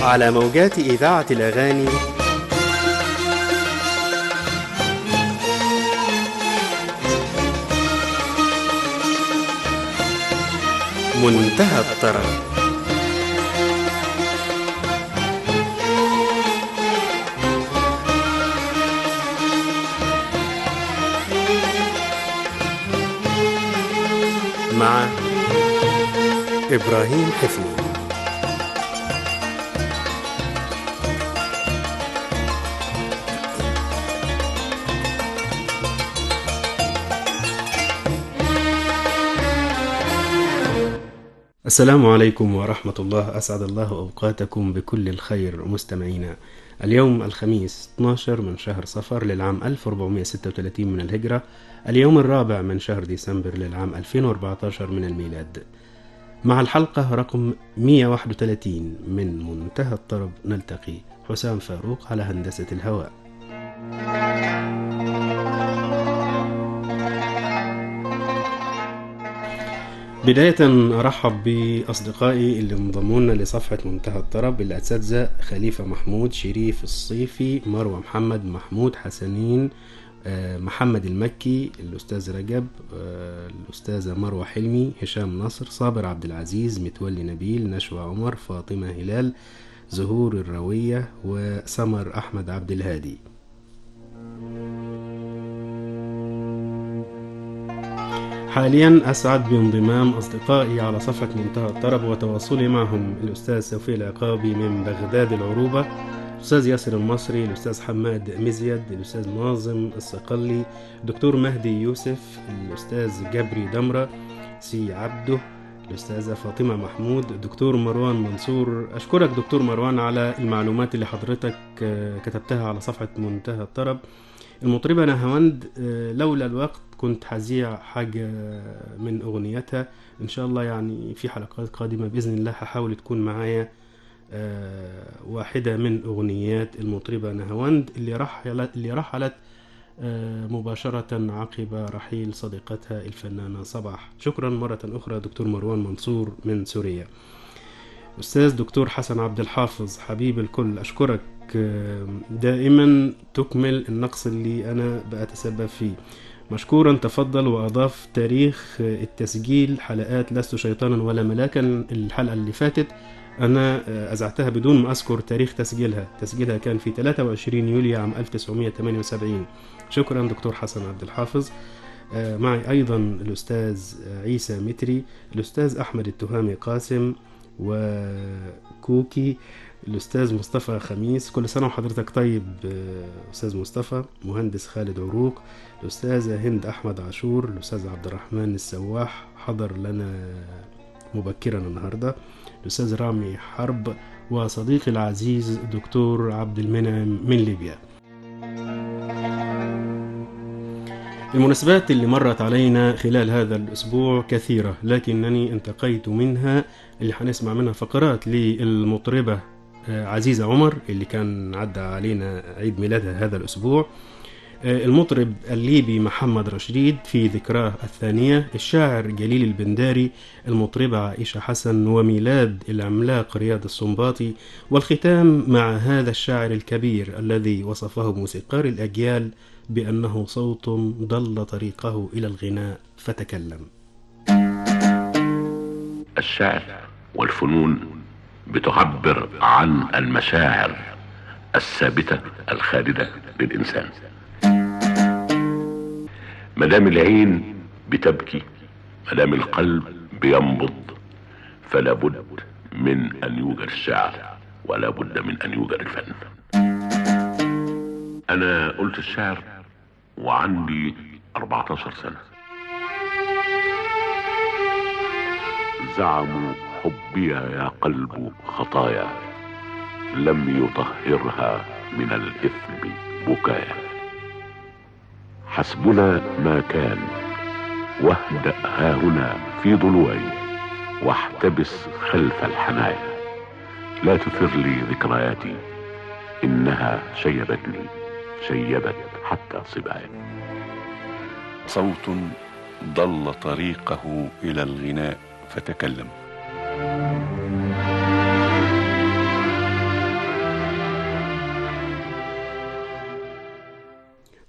على موجات إذاعة الأغاني منتهى الطرب مع إبراهيم حفني السلام عليكم ورحمة الله أسعد الله أوقاتكم بكل الخير مستمعينا اليوم الخميس 12 من شهر صفر للعام 1436 من الهجرة اليوم الرابع من شهر ديسمبر للعام 2014 من الميلاد مع الحلقة رقم 131 من منتهى الطرب نلتقي حسام فاروق على هندسة الهواء بداية أرحب بأصدقائي اللي انضموا لنا لصفحة منتهى الطرب الأساتذة خليفة محمود شريف الصيفي مروة محمد محمود حسنين آه، محمد المكي الأستاذ رجب آه، الأستاذة مروة حلمي هشام نصر صابر عبد العزيز متولي نبيل نشوى عمر فاطمة هلال زهور الروية وسمر أحمد عبد الهادي حاليا أسعد بانضمام أصدقائي على صفحة منتهى الطرب وتواصلي معهم الأستاذ سوفي العقابي من بغداد العروبة الأستاذ ياسر المصري الأستاذ حماد مزيد الأستاذ ناظم الصقلي الدكتور مهدي يوسف الأستاذ جبري دمرة سي عبده الأستاذة فاطمة محمود الدكتور مروان منصور أشكرك دكتور مروان على المعلومات اللي حضرتك آه، كتبتها على صفحة منتهى الطرب المطربة نهاوند آه، لولا الوقت كنت هذيع حاجة من أغنيتها إن شاء الله يعني في حلقات قادمة بإذن الله هحاول تكون معايا آه، واحدة من أغنيات المطربة نهاوند اللي رحلت اللي رحلت آه، مباشرة عقب رحيل صديقتها الفنانة صباح شكرا مرة أخرى دكتور مروان منصور من سوريا أستاذ دكتور حسن عبد الحافظ حبيب الكل أشكرك آه، دائما تكمل النقص اللي أنا بأتسبب فيه مشكورا تفضل وأضاف تاريخ التسجيل حلقات لست شيطانا ولا ملاكا الحلقة اللي فاتت أنا أزعتها بدون ما أذكر تاريخ تسجيلها تسجيلها كان في 23 يوليو عام 1978 شكرا دكتور حسن عبد الحافظ آه، معي أيضا الأستاذ عيسى متري الأستاذ أحمد التهامي قاسم وكوكي الأستاذ مصطفى خميس كل سنة وحضرتك طيب آه، أستاذ مصطفى مهندس خالد عروق الأستاذة هند أحمد عاشور الأستاذ عبد الرحمن السواح حضر لنا مبكرا النهارده الأستاذ رامي حرب وصديقي العزيز دكتور عبد المنعم من ليبيا المناسبات اللي مرت علينا خلال هذا الأسبوع كثيرة لكنني انتقيت منها اللي هنسمع منها فقرات للمطربة آه، عزيزة عمر اللي كان عدى علينا عيد ميلادها هذا الأسبوع آه، المطرب الليبي محمد رشيد في ذكراه الثانية الشاعر جليل البنداري المطربة عائشة حسن وميلاد العملاق رياض السنباطي والختام مع هذا الشاعر الكبير الذي وصفه موسيقار الأجيال بأنه صوت ضل طريقه إلى الغناء فتكلم الشعر والفنون بتعبر عن المشاعر الثابتة الخالدة للإنسان مدام العين بتبكي مدام القلب بينبض فلا بد من أن يوجد الشعر ولا بد من أن يوجد الفن أنا قلت الشعر وعندي 14 سنة زعموا حبي يا قلب خطايا لم يطهرها من الإثم بكايا حسبنا ما كان واهدأ ها هنا في ضلوعي واحتبس خلف الحنايا لا تثر لي ذكرياتي إنها شيبتني شيبت حتى صبايا صوت ضل طريقه الى الغناء فتكلم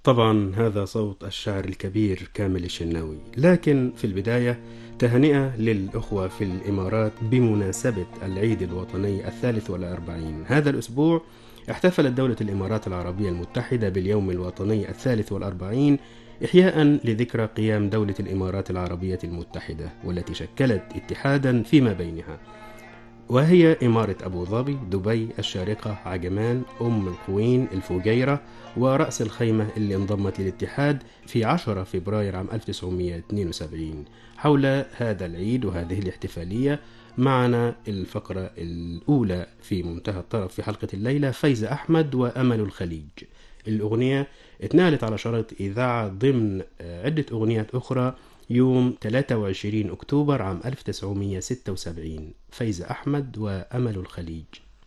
طبعا هذا صوت الشاعر الكبير كامل الشناوي لكن في البداية تهنئة للأخوة في الإمارات بمناسبة العيد الوطني الثالث والأربعين هذا الأسبوع احتفلت دولة الإمارات العربية المتحدة باليوم الوطني الثالث والأربعين إحياء لذكرى قيام دولة الإمارات العربية المتحدة والتي شكلت اتحادا فيما بينها وهي إمارة أبو ظبي دبي الشارقة عجمان أم القوين الفجيرة ورأس الخيمة اللي انضمت للاتحاد في 10 فبراير عام 1972 حول هذا العيد وهذه الاحتفالية معنا الفقرة الأولى في منتهى الطرف في حلقة الليلة فايزة أحمد وأمل الخليج الأغنية اتنقلت على شريط إذاعة ضمن عدة أغنيات أخرى يوم 23 أكتوبر عام 1976 فايزة أحمد وأمل الخليج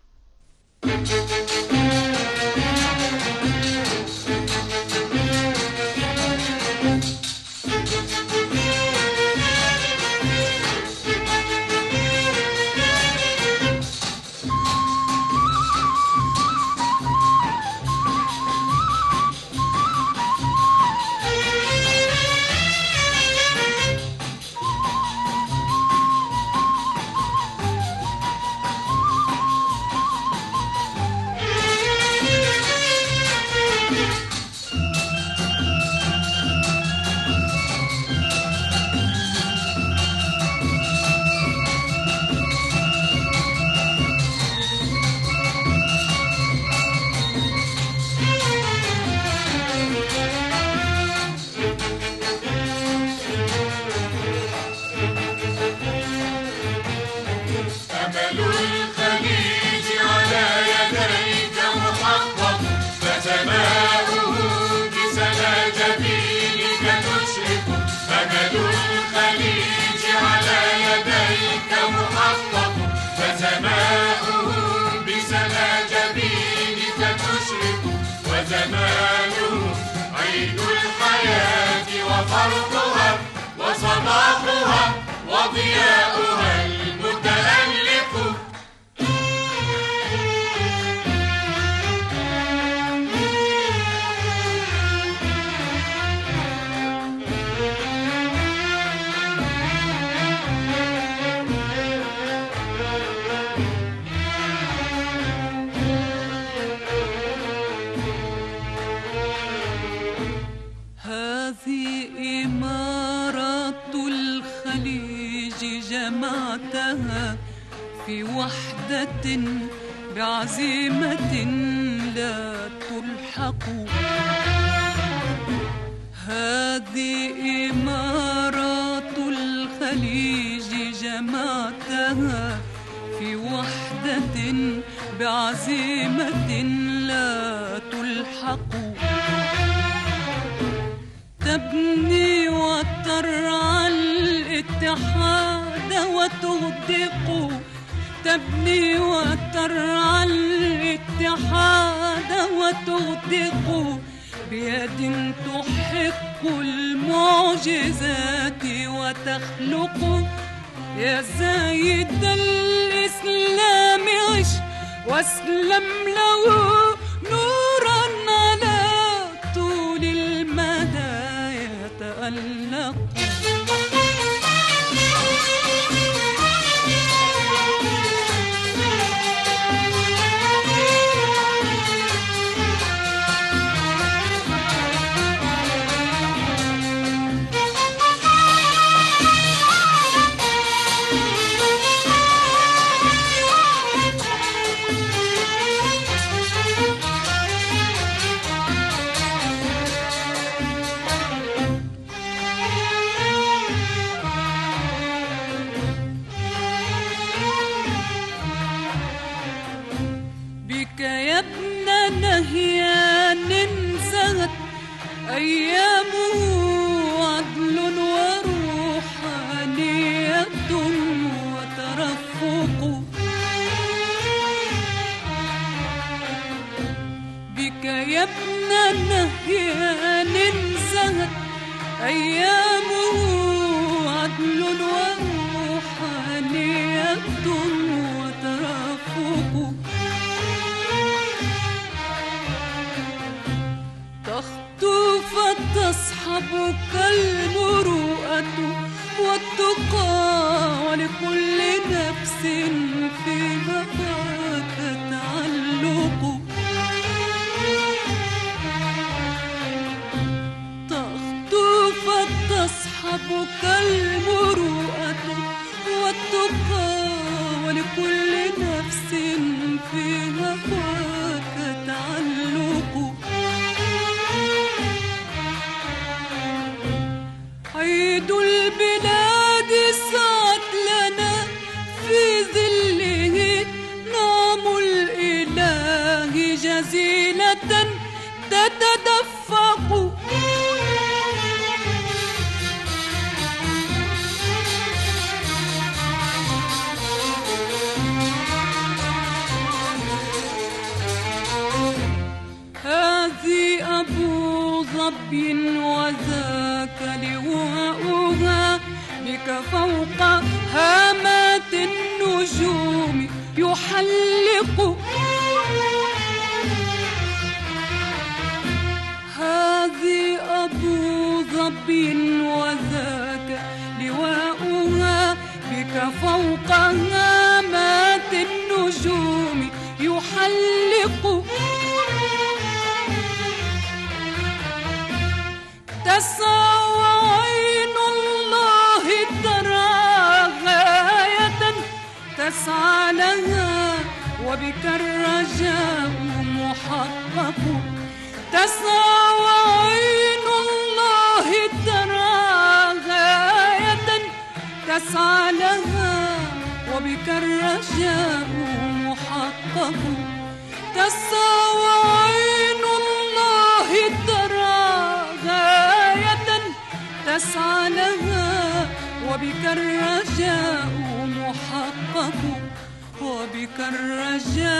أمل الخليج على يديك محقق فسماؤه بسناجبينك تشرق أمل الخليج على يديك محقق فسماؤه بسناجبينك تشرق وزمانه عيد الحياة وفرحها وصباحها وضياؤها المتألق هذه إمارة الخليج جمعتها في وحدة بعزيمة لا تلحق هذه إمارة الخليج جمعتها في وحدة بعزيمة لا تلحق تبني وترعى الاتحاد وتغدق تبني وترعى الاتحاد وتغدق بيد تحق المعجزات وتخلق يا زايد الإسلام عش واسلم له نورا على طول المدى يتألق بك يا ابن نهيان انزهت أيامه عدل وروحانية وترفق بك يا ابن نهيان انزهت أيامه عدل وروحانية وترفق تخطو تعلقا ولكل نفس في هواك تعلق عيد البلاد سعت لنا في ظله نعم الإله جزيلة تتدفق هذه أبو ظبي وذاك لواؤها بك فوق هامات النجوم يحلق هذه أبو ظبي وذاك لواؤها بك فوق هامات النجوم يحلق تسعى وعين الله ترى غاية تسعى لها وبك الرجاء محقق تسعى وعين الله ترى غاية تسعى لها وبك الرجاء محقق تسعى وعين الله ترى غاية تسعى لها وبك الرجاء محقق وبك الرجاء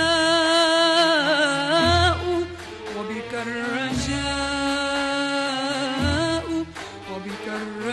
وبك الرجاء وبك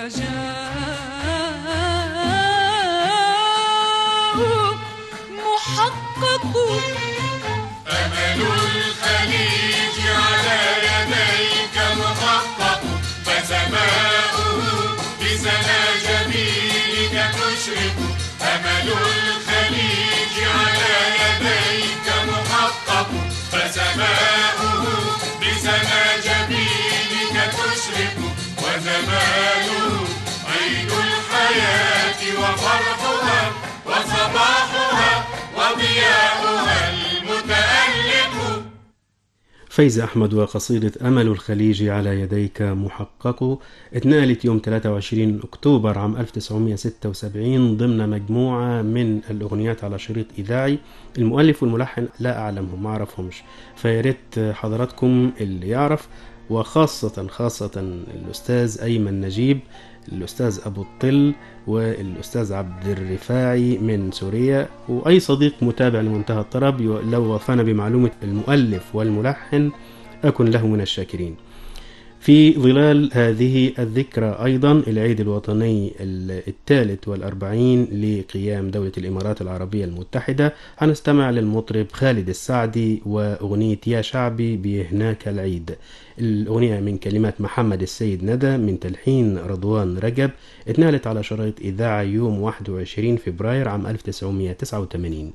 الرجاء محقق أمل الخليج على يديك محقق فسماؤه بسنا جميلك تشرق أمل الخليج على يديك محقق فسماؤه بسنا جميلك تشرق وزمانه عيد الحياة وفرحها وصباحها وضياؤها المتألق فايز أحمد وقصيدة أمل الخليج على يديك محقق اتنقلت يوم 23 أكتوبر عام 1976 ضمن مجموعة من الأغنيات على شريط إذاعي المؤلف والملحن لا أعلمهم ما أعرفهمش فياريت حضراتكم اللي يعرف وخاصة خاصة الأستاذ أيمن نجيب الأستاذ أبو الطل والأستاذ عبد الرفاعي من سوريا وأي صديق متابع لمنتهى الطرب لو وفانا بمعلومة المؤلف والملحن أكن له من الشاكرين في ظلال هذه الذكرى أيضا العيد الوطني الثالث والأربعين لقيام دولة الإمارات العربية المتحدة هنستمع للمطرب خالد السعدي وأغنية يا شعبي بهناك العيد الأغنية من كلمات محمد السيد ندى من تلحين رضوان رجب اتنقلت على شرايط إذاعة يوم 21 فبراير عام 1989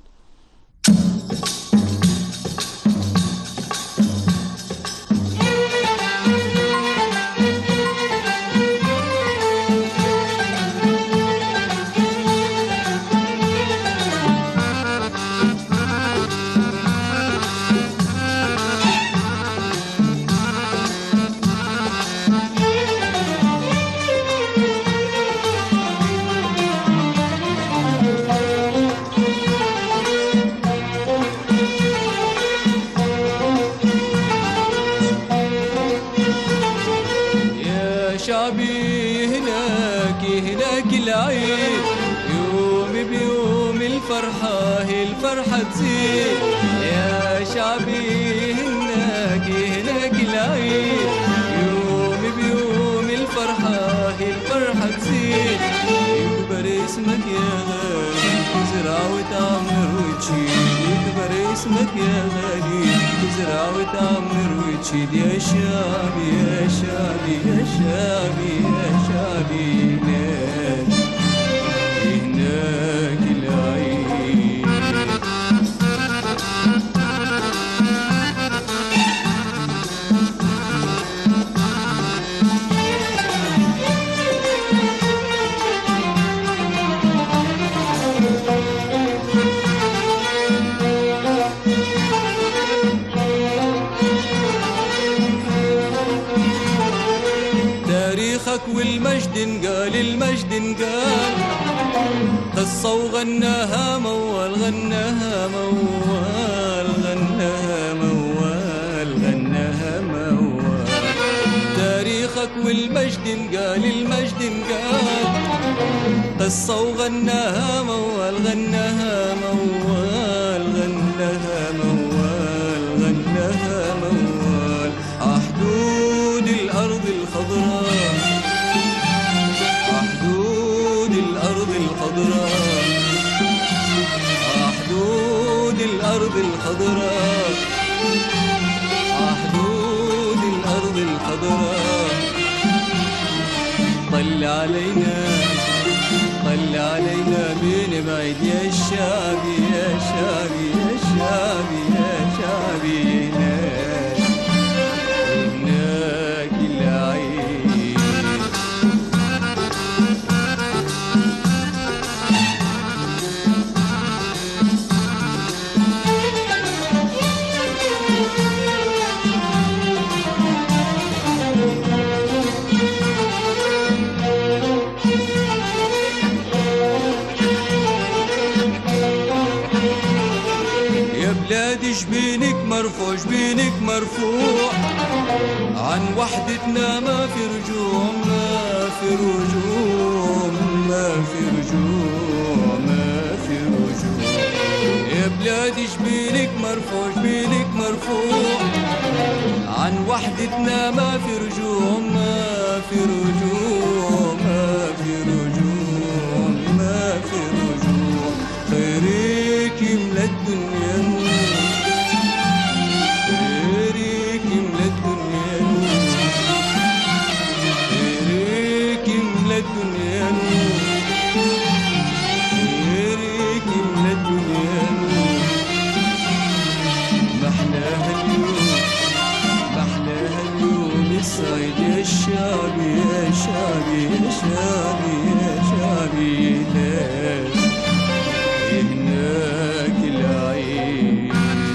يا شعبي هناك هناك العيد يوم بيوم الفرحة الفرحة تزيد يا شعبي هناك هناك العيد يوم بيوم الفرحة الفرحة تزيد يكبر اسمك يا غالي تزرع وتعمر وتشيل يكبر اسمك يا غالي تزرع وتعمر وتشيل يا شعبي يا شعبي يا شعبي يا شعبي هناك هناك العيد والمجد قال المجد قال قصة وغناها موال غناها موال غناها موال غناها موال تاريخك والمجد قال المجد قال قصة وغناها موال غناها موال غناها موال غناها موال عحدود الأرض الخضراء عحدود الأرض الخضراء عحدود الأرض الخضراء عحدود الأرض الخضراء طل علينا طل علينا بين بعيد يا شعبي يا شعبي يا شعبي يا شعبي هناك هناك العين يا بلادي جبينك مرفوع جبينك مرفوع عن وحدتنا ما في رجوع ما في رجوع ما في رجوع ما في رجوع يا بلادي جبينك مرفوع جبينك مرفوع عن وحدتنا ما في رجوع ما في رجوع ما في رجوع ما في رجوع خيرك يملى الدنيا نور خيرك يملى الدنيا نور خيرك يملى الدنيا نور خيرك يملى الدنيا نور محلاها اليوم محلاها اليوم السعيد يا شعبي يا شعبي يا شعبي يا شعبي هناك هناك العيد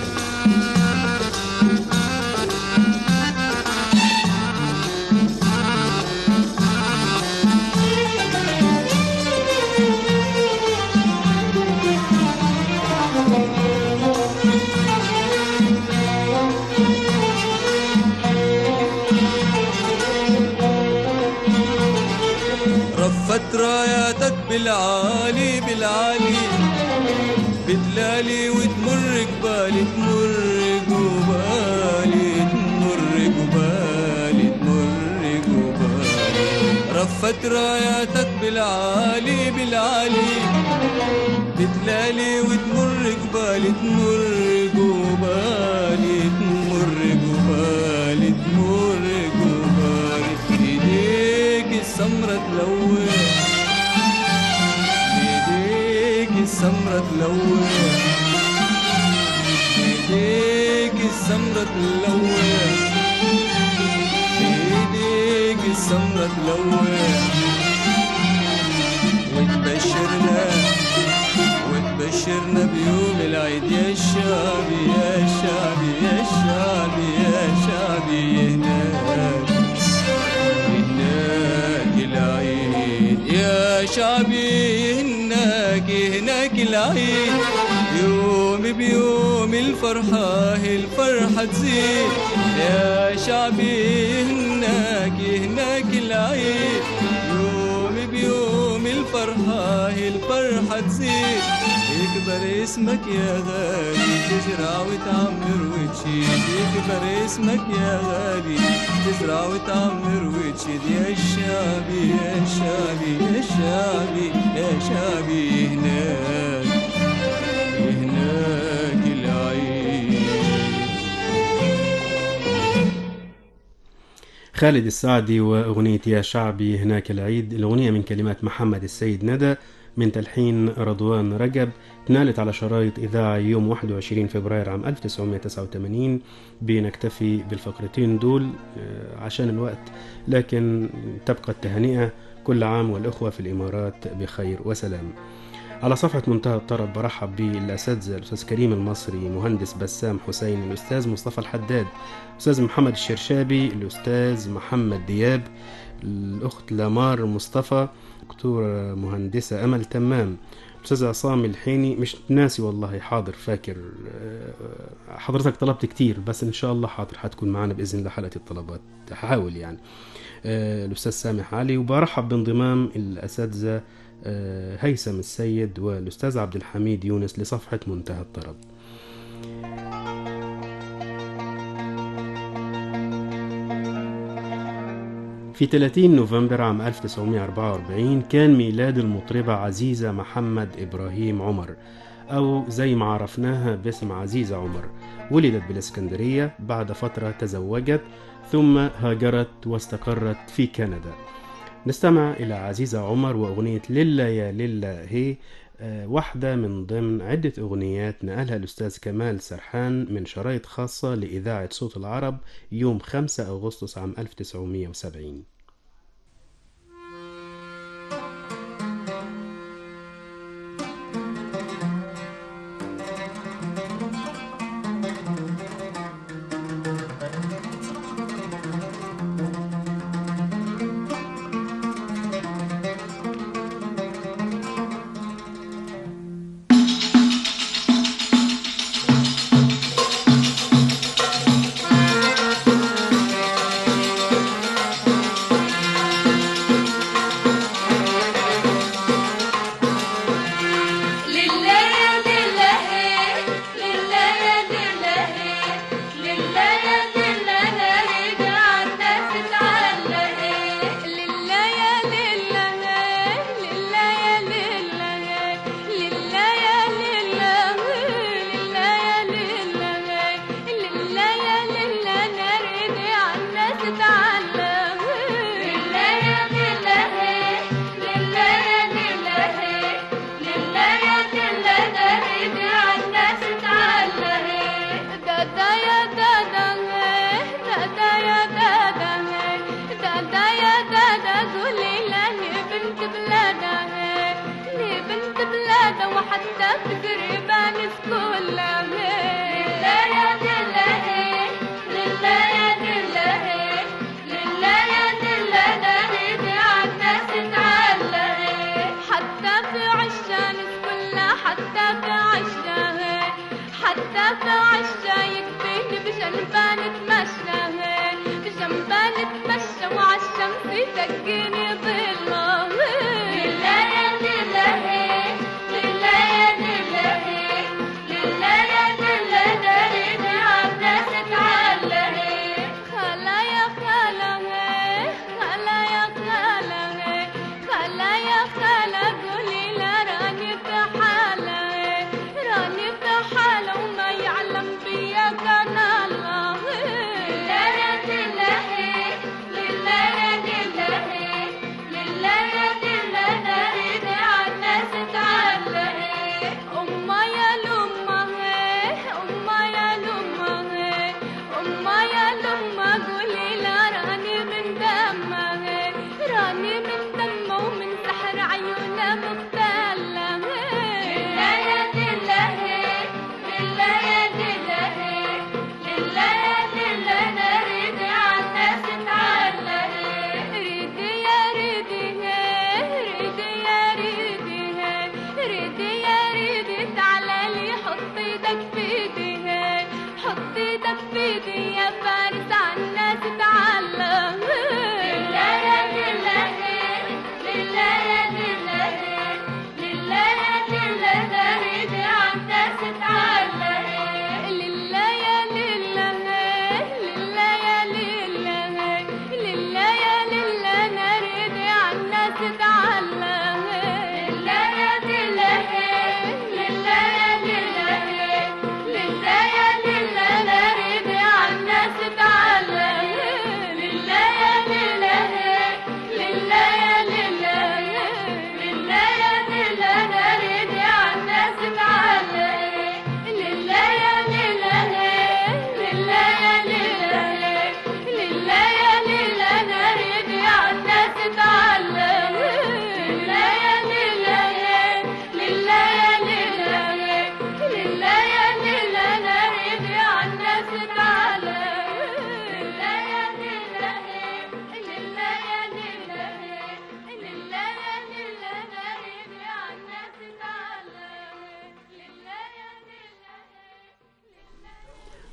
رفت راياتك بالعالي بالعالي بدلالي وتمر قبالي تمر قبالي تمر قبالي تمر قبالي رفت راياتك بالعالي بالعالي بدلالي وتمر قبالي تمر قبالي تمر قبالي تمر قبالي ايديك السمرة تلون ايديك السمرة تلون ايديك السمرة تلون ايديك السمرة تلون وتبشرنا وتبشرنا بيوم العيد يا شعبي يا شعبي يا شعبي يا شعبي هناك هناك العيد يا شعبي هناك هناك العيد يوم بيوم الفرحة الفرحة تزيد يا شعبي هناك هناك العيد يوم بيوم الفرحة الفرحة تزيد يكبر اسمك يا غالي تزرع وتعمر وتشيد يكبر اسمك يا غالي تزرع وتعمر وتشيد يا شعبي يا شعبي يا شعبي يا شعبي هناك هناك العيد خالد السعدي وأغنية يا شعبي هناك العيد الأغنية من كلمات محمد السيد ندى من تلحين رضوان رجب اتنقلت على شرايط إذاعة يوم 21 فبراير عام 1989 بنكتفي بالفقرتين دول آه، عشان الوقت لكن تبقى التهنئة كل عام والأخوة في الإمارات بخير وسلام على صفحة منتهى الطرب برحب بالأساتذة الأستاذ كريم المصري مهندس بسام حسين الأستاذ مصطفى الحداد الأستاذ محمد الشرشابي الأستاذ محمد دياب الأخت لامار مصطفى دكتورة مهندسة أمل تمام أستاذ عصام الحيني مش ناسي والله حاضر فاكر آه، حضرتك طلبت كتير بس إن شاء الله حاضر حتكون معنا بإذن الله حلقة الطلبات هحاول يعني آه، الأستاذ سامح علي وبرحب بانضمام الأساتذة آه، هيثم السيد والأستاذ عبد الحميد يونس لصفحة منتهى الطرب في 30 نوفمبر عام 1944 كان ميلاد المطربة عزيزة محمد إبراهيم عمر أو زي ما عرفناها باسم عزيزة عمر ولدت بالإسكندرية بعد فترة تزوجت ثم هاجرت واستقرت في كندا نستمع إلى عزيزة عمر وأغنية للا يا للا هي آه، واحدة من ضمن عدة أغنيات نقلها الأستاذ كمال سرحان من شرايط خاصة لإذاعة صوت العرب يوم 5 أغسطس عام 1970 وحتى تقريبا في كل عمين لله يا لله لله يا لله لله يا لله نريد عالناس تعلق حتى في عشان كلها حتى في عشاه حتى في عشا يكفيني بجنبان اتمشى بجنبان اتمشى وعالشمس يدقيني ظله لله يا لله لله يا لله لله يا لله نريد عالناس تعلق خلا يا خلا خلا يا خلا خلا يا خلا قولي لا راني في حالة راني في حالة وما يعلم بيا كان الله لله يا لله لله يا لله لله يا لله نريد عالناس تعلق أما يا لما أما يا لما أما يا لما قولي لا راني من دمه راني من دمه ومن سحر عيونه مختلة لله يا لله لله يا لله لله يا لله نريد عالناس تعلق ريدي يا ريدي ريدي يا ريدي ريدي يا ريدي تعالى لي حط ايدك في ايدي حط ايدك في ايدي يا فارس عالناس تعلق لله يا لله لله يا لله لله يا لله نريد عالناس تعلق لله يا لله لله يا لله لله يا لله نريد عالناس تعلق لله يا لله لله يا لله لله يا لله نريد عالناس تعلق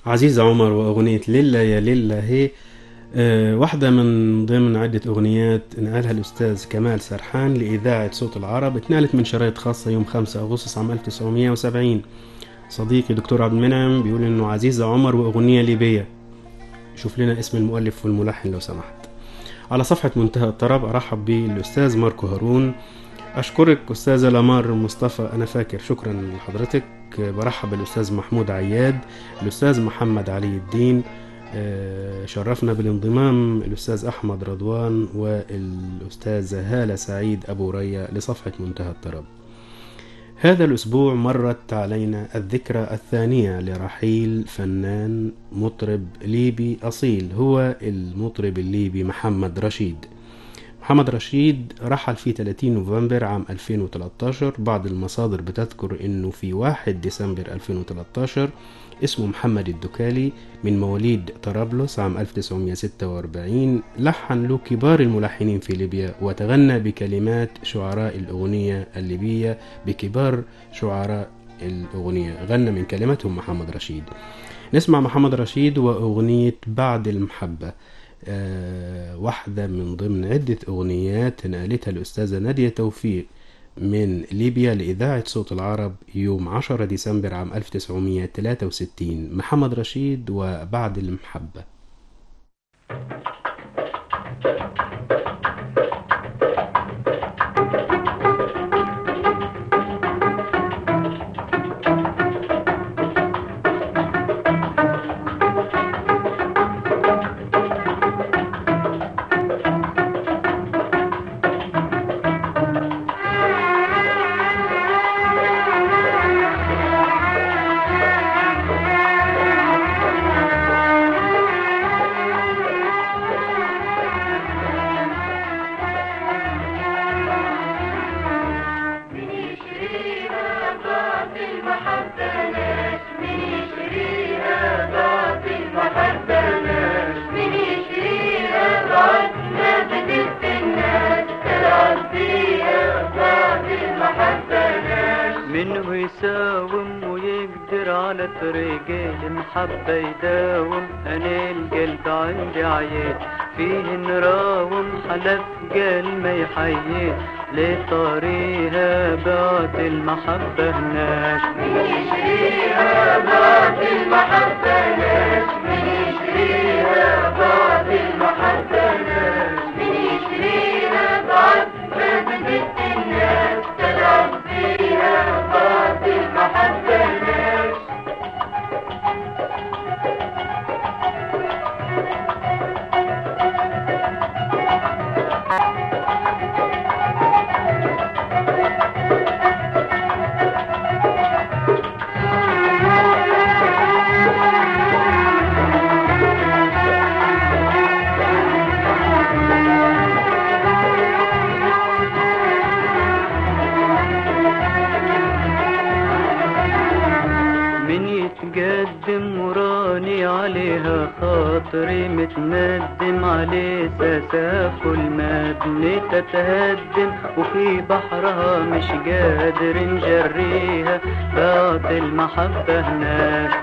عزيز عمر وأغنية ليلة يا ليلة هي آه، واحدة من ضمن عدة أغنيات نقلها الأستاذ كمال سرحان لإذاعة صوت العرب اتنقلت من شرايط خاصة يوم 5 أغسطس عام 1970 صديقي دكتور عبد المنعم بيقول إنه عزيزة عمر وأغنية ليبية شوف لنا اسم المؤلف والملحن لو سمحت على صفحة منتهى الطرب أرحب بالأستاذ ماركو هارون أشكرك أستاذة لامار مصطفى أنا فاكر شكرا لحضرتك برحب بالأستاذ محمود عياد الأستاذ محمد علي الدين آه، شرفنا بالانضمام الأستاذ أحمد رضوان والأستاذة هالة سعيد أبو ريا لصفحة منتهى الطرب هذا الأسبوع مرت علينا الذكرى الثانية لرحيل فنان مطرب ليبي أصيل هو المطرب الليبي محمد رشيد محمد رشيد رحل في 30 نوفمبر عام 2013 بعض المصادر بتذكر انه في 1 ديسمبر 2013 اسمه محمد الدكالي من مواليد طرابلس عام 1946 لحن له كبار الملحنين في ليبيا وتغنى بكلمات شعراء الأغنية الليبية بكبار شعراء الأغنية غنى من كلماتهم محمد رشيد نسمع محمد رشيد وأغنية بعد المحبة آه، واحدة من ضمن عدة أغنيات نقلتها الأستاذة نادية توفيق من ليبيا لإذاعة صوت العرب يوم 10 ديسمبر عام 1963 محمد رشيد وبعد المحبة منه يساوم ويقدر على طريق المحبة يداوم أنا القلب عندي عيان فيه نراوم حلف قال ما يحيي لطريها بعد المحبة هناش من يتقدم وراني عليها خاطري متندم عليه سساف المبني تتهدم وفي بحرها مش قادر نجريها بعد المحبة هناك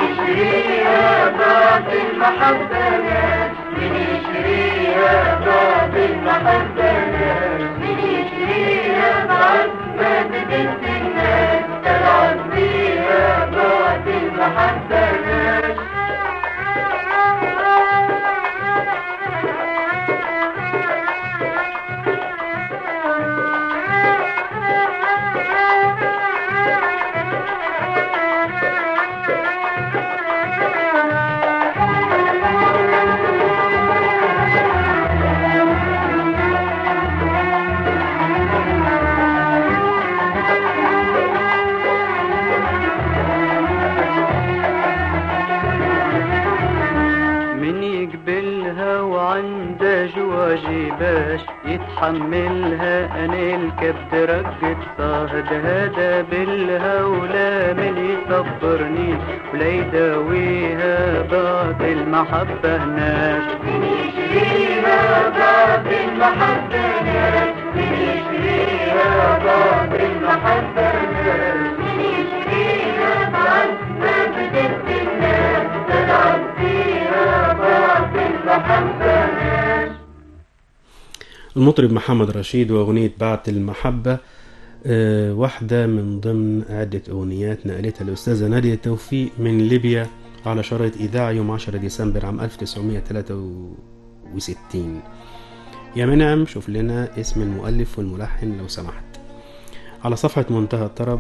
من يقبلها وعنده جواجيباش يتحملها انا الكبد رقة صاهد هذا بالها ولا من يصبرني ولا يداويها بعد المحبة هناك من المطرب محمد رشيد وأغنية بعت المحبة آه، واحدة من ضمن عدة أغنيات نقلتها الأستاذة نادية توفيق من ليبيا على شرايط إذاعة يوم 10 ديسمبر عام 1963 يا منعم شوف لنا اسم المؤلف والملحن لو سمحت على صفحة منتهى الطرب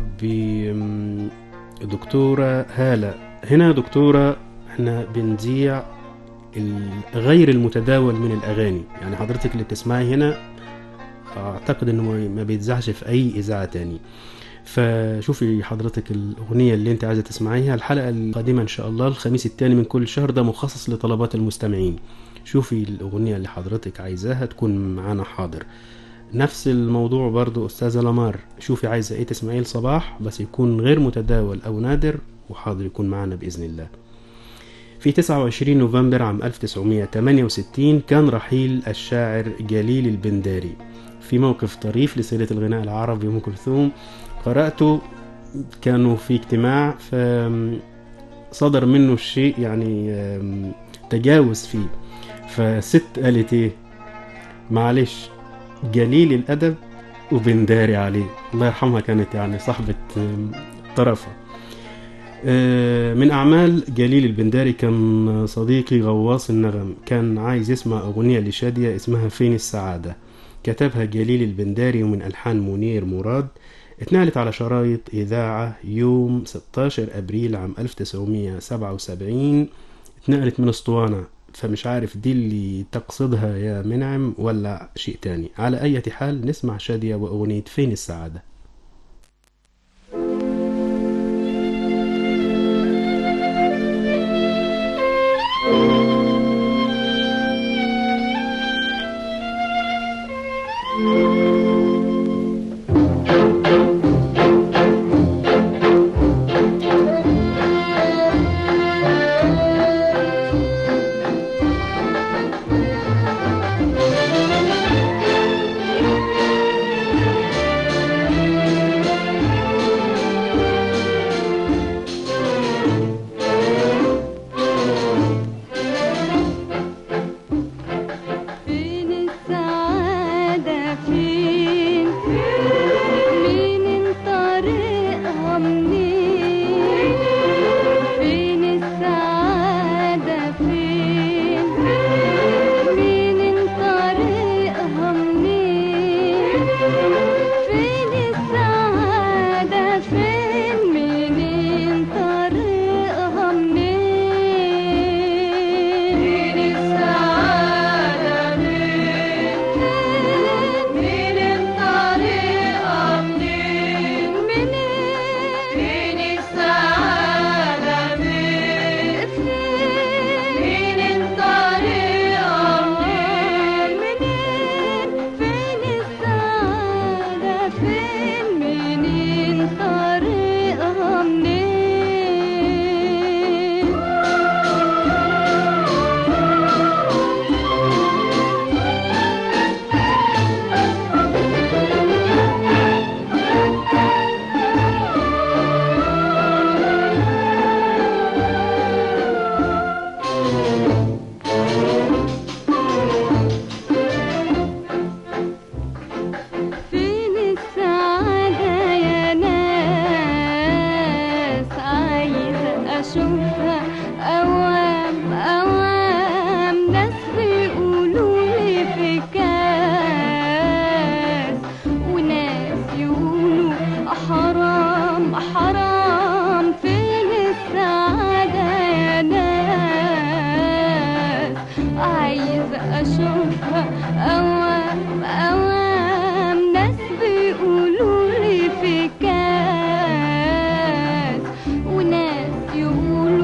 بدكتورة هالة هنا دكتورة احنا بنذيع ال- غير المتداول من الأغاني يعني حضرتك اللي بتسمعي هنا أعتقد إنه ما- ما بيتذاعش في أي إذاعة تاني فشوفي حضرتك الأغنية اللي أنت عايزة تسمعيها الحلقة القادمة إن شاء الله الخميس التاني من كل شهر ده مخصص لطلبات المستمعين شوفي الأغنية اللي حضرتك عايزاها تكون معانا حاضر نفس الموضوع برضو أستاذة لمار شوفي عايزة إيه تسمعيه الصباح بس يكون غير متداول أو نادر وحاضر يكون معانا بإذن الله في 29 نوفمبر عام 1968 كان رحيل الشاعر جليل البنداري في موقف طريف لسيرة الغناء العربي أم كلثوم قرأته كانوا في اجتماع فصدر منه الشيء يعني آم، تجاوز فيه فست قالت ايه معلش جليل الأدب وبنداري عليه الله يرحمها كانت يعني صاحبة آم، طرفة آه، من أعمال جليل البنداري كان صديقي غواص النغم كان عايز يسمع أغنية لشادية اسمها فين السعادة كتبها جليل البنداري ومن ألحان منير مراد اتنقلت على شرايط إذاعة يوم 16 أبريل عام 1977 اتنقلت من اسطوانة فمش عارف دي اللي تقصدها يا منعم ولا شيء تاني على أي حال نسمع شادية وأغنية فين السعادة فين السعادة فين مين طريقها منين فين السعادة فين مين طريقها منين فين السعادة فين مين طريقها منين فين السعادة فين مين طريقها منين منين فين السعادة فين مين طريقها منين فين السعادة فين مين طريقها منين فين السعادة يا ناس عايزة أشوفها أوام أوام ناس بيقولولي في كاس وناس يقولوا حرام حرام فين السعادة يا ناس عايزة أشوفها أوام أوام ناس بيقولولي في كاس وناس يقولوا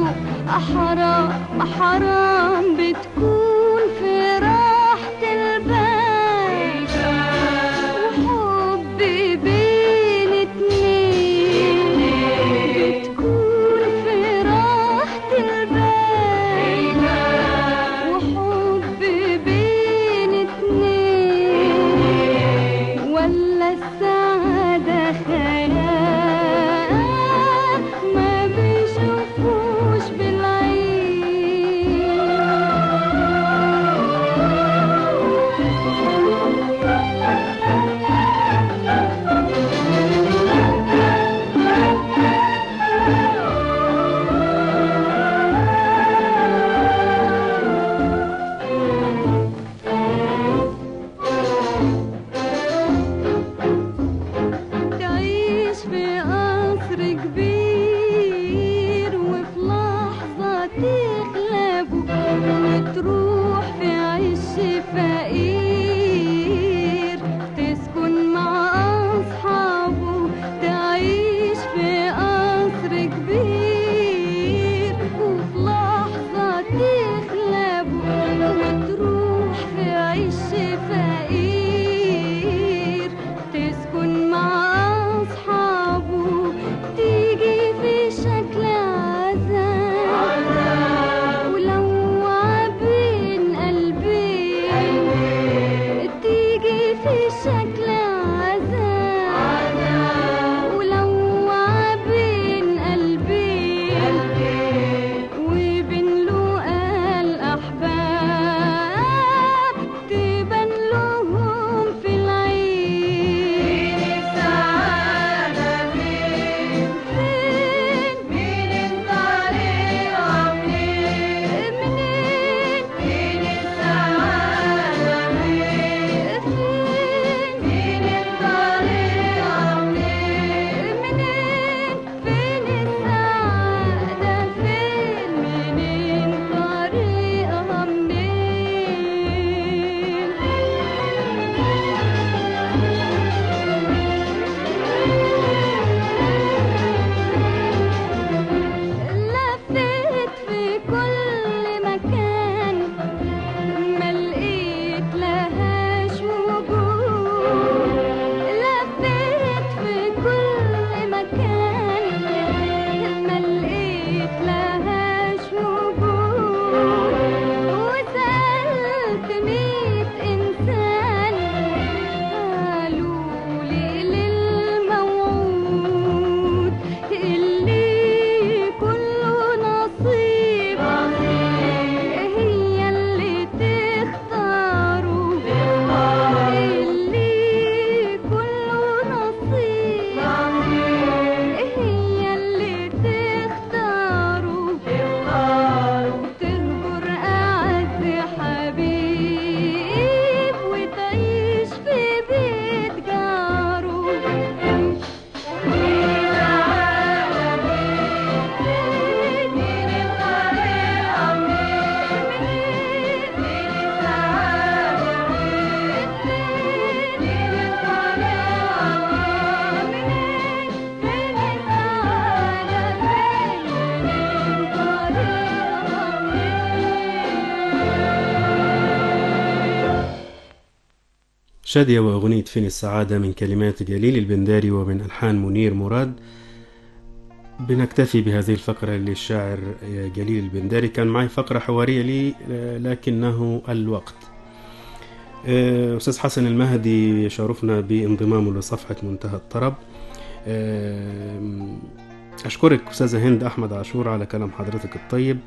شادية وأغنية فين السعادة من كلمات جليل البنداري ومن ألحان منير مراد بنكتفي بهذه الفقرة للشاعر جليل البنداري كان معي فقرة حوارية لي لكنه الوقت آه، أستاذ حسن المهدي شرفنا بانضمامه لصفحة منتهى الطرب آه، أشكرك أستاذة هند أحمد عاشور على كلام حضرتك الطيب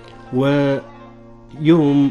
ويوم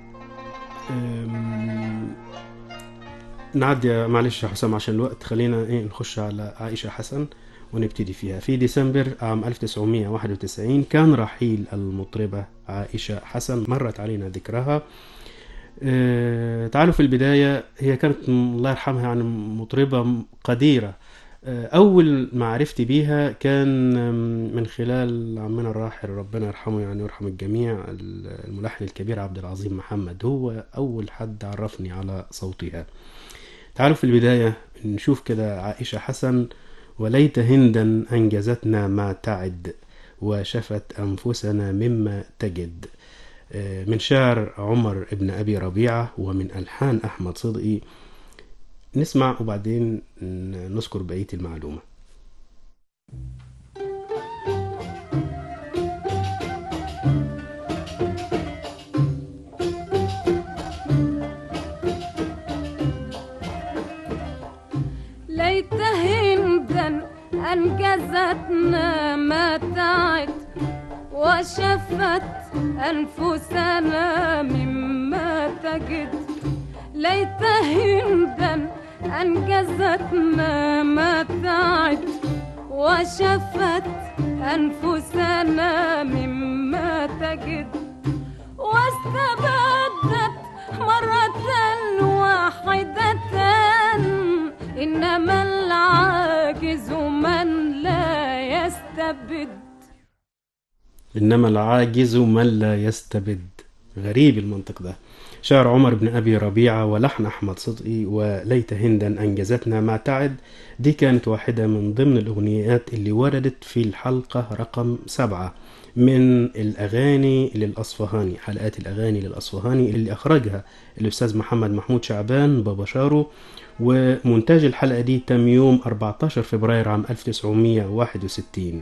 آم، نعدي معلش يا حسام عشان الوقت خلينا ايه نخش على عائشة حسن ونبتدي فيها في ديسمبر عام 1991 كان رحيل المطربة عائشة حسن مرت علينا ذكرها آه، تعالوا في البداية هي كانت م- الله يرحمها يعني مطربة م- قديرة آه، أول معرفتي بيها كان آم، من خلال عمنا الراحل ربنا يرحمه يعني ويرحم الجميع ال- الملحن الكبير عبد العظيم محمد هو أول حد عرفني على صوتها تعالوا في البداية نشوف كده عائشة حسن وليت هندا أنجزتنا ما تعد وشفت أنفسنا مما تجد آه، من شعر عمر ابن أبي ربيعة ومن ألحان أحمد صدقي نسمع وبعدين ن- نذكر بقية المعلومة ليت هندا أنجزتنا ما تعد وشفت أنفسنا مما تجد ليت هندا أنجزتنا ما تعد وشفت أنفسنا مما تجد واستبدت مرة واحدة إنما العاجز من لا يستبد إنما العاجز من لا يستبد غريب المنطق ده شعر عمر بن أبي ربيعة ولحن أحمد صدقي وليت هندا أنجزتنا ما تعد دي كانت واحدة من ضمن الأغنيات اللي وردت في الحلقة رقم سبعة من الأغاني للأصفهاني حلقات الأغاني للأصفهاني اللي أخرجها الأستاذ محمد محمود شعبان بابا شارو ومونتاج الحلقة دي تم يوم 14 فبراير عام 1961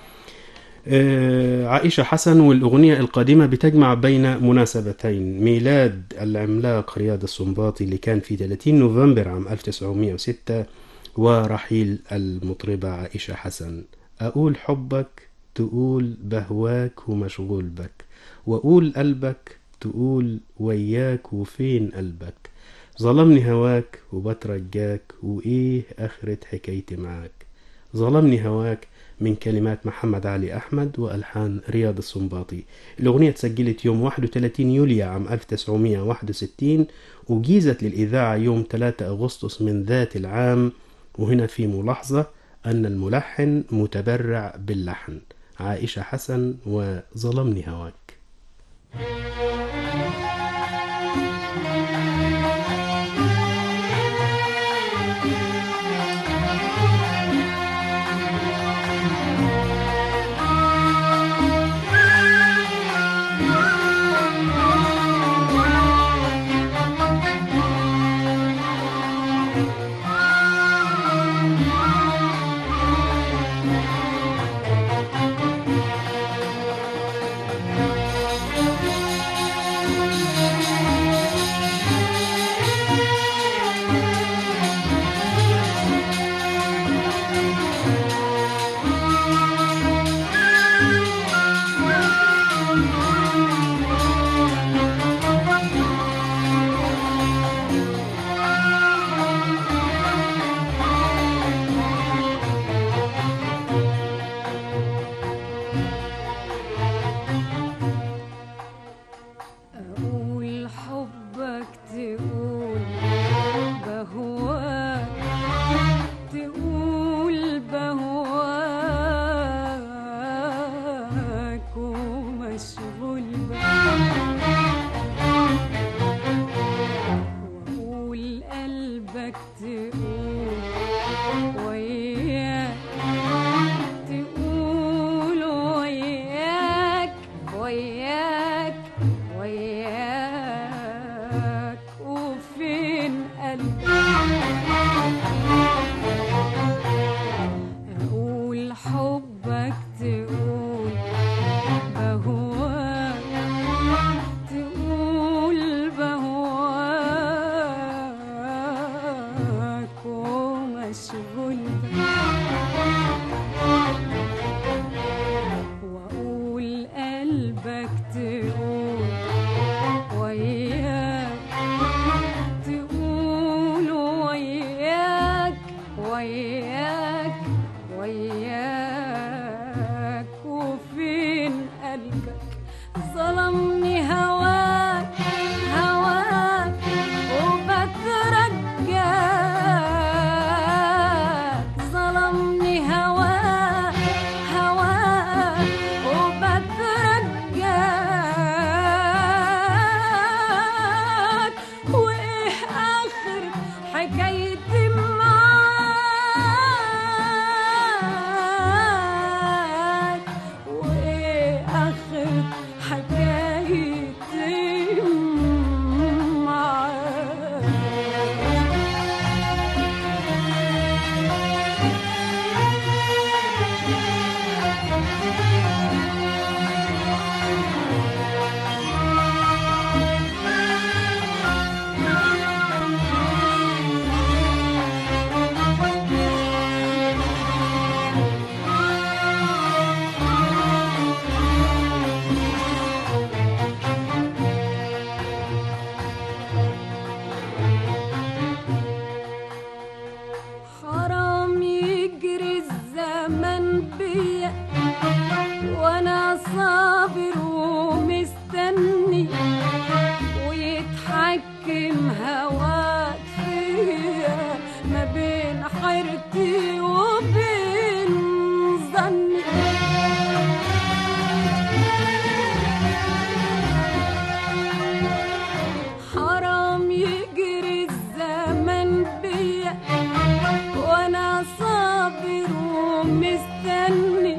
آه، عائشة حسن والأغنية القادمة بتجمع بين مناسبتين ميلاد العملاق رياض السنباطي اللي كان في 30 نوفمبر عام 1906 ورحيل المطربة عائشة حسن أقول حبك تقول بهواك ومشغول بك وأقول قلبك تقول وياك وفين قلبك ظلمني هواك وبترجاك وإيه آخرة حكايتي معاك ظلمني هواك من كلمات محمد علي أحمد وألحان رياض السنباطي الأغنية تسجلت يوم 31 يوليو عام 1961 وجيزت للإذاعة يوم 3 أغسطس من ذات العام وهنا في ملاحظة أن الملحن متبرع باللحن عائشة حسن وظلمني هواك ليت تقول بهواك تقول بهواك ومشغول واقول قلبك تقول وياك تقول وياك وياك وياك وفين قلبك ظلمني هواك هواك وبترجاك ظلمني هواك هواك وبترجاك وايه اخر حكايتي معاك وايه اخر حكايتي معاك حرام يجري الزمن بيا وانا صابر ومستني ويتحكم هواك فيا ما بين حيرتي وبين ظني حرام يجري الزمن بيا وانا صابر ومستني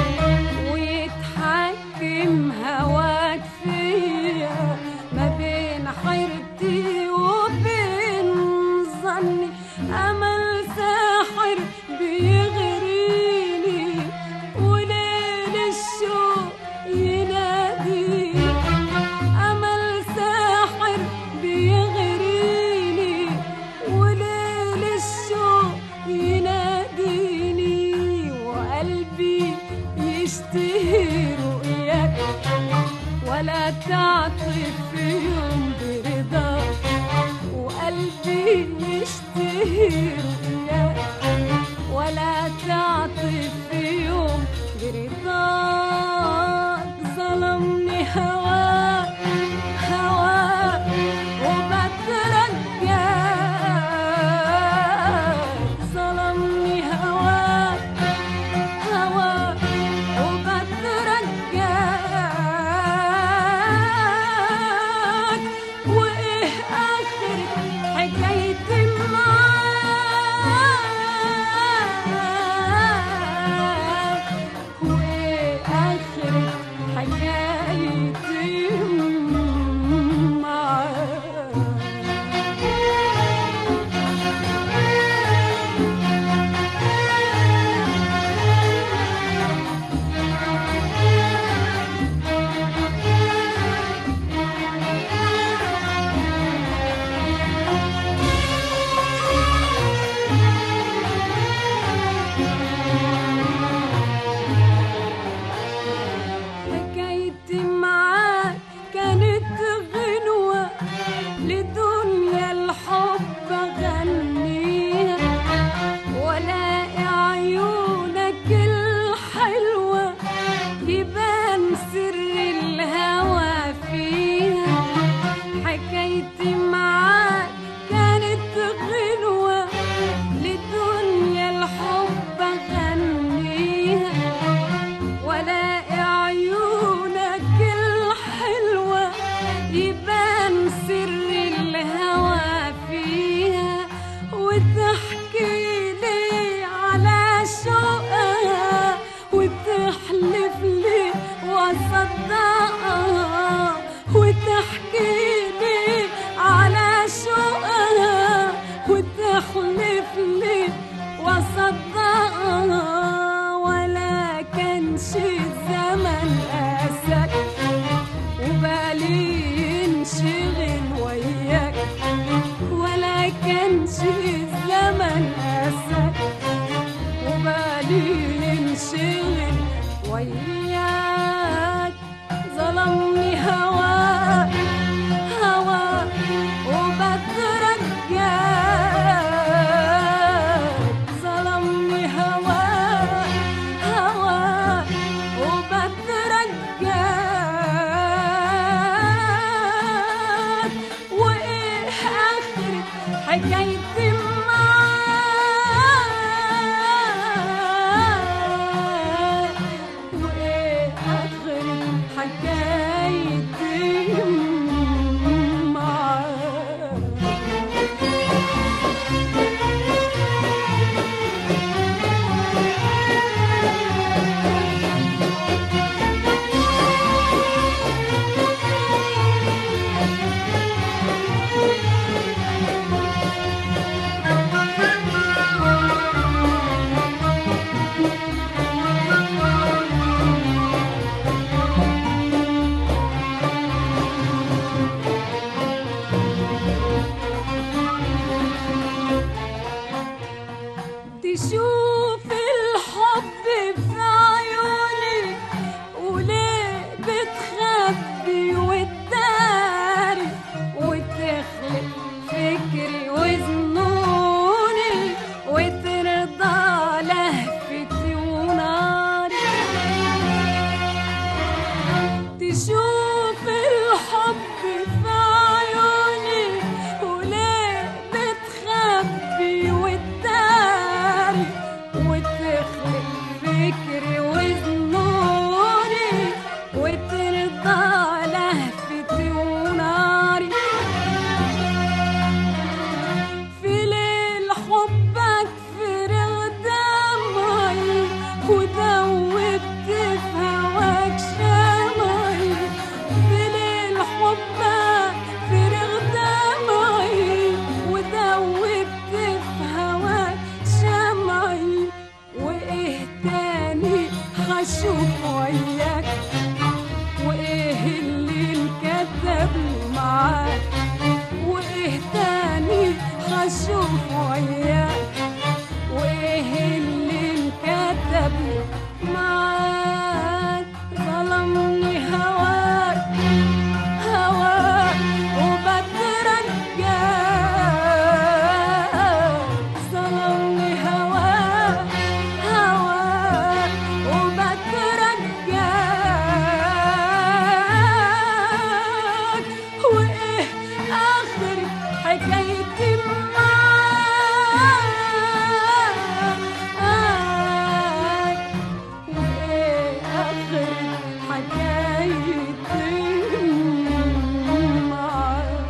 ويتحكم هواك فيا ما بين حيرتي وبين ظني امل ساحر بيغريني وليل الشوق يناديني امل ساحر بيغريني وليل الشوق يناديني وقلبي يشتهي رؤياك ولا تعطف في يوم برضاك وقلبي يشتهي رؤياك ولا تعطف في يوم برضاك ظلمني هواك هواك وبترجاك ظلمني هواك هواك وبترجاك وايه اخر حكايتي معاك وياك ظلمني هواك هواك وبترجاك ظلمني هواك هواك وبترجاك وايه اخر حكايتي معاك وايه اخر حكايتي معاك تشوف الحب في عيوني وليه بتخبي وتداري وتخلق فكري وظنوني وترضى لهفتي وناري تشوف الحب في عيوني وليه بتخبي وتداري وتخلق فكري وظنوني وترضى لهفتي وناري في ليل حبك فرغ دمعي ودوبت في هواك شمعي في ليل حبك فرغ دمعي ودوبت في هواك شمعي وايه تاني هشوف وياك وايه اللي انكتب معاك وايه تاني هشوف وياك وايه اللي انكتب معاك ظلمني هواك هواك وبترجاك ظلمني هواك هواك وبترجاك وايه اخر حكايتي معاك وايه اخر حكايتي معاك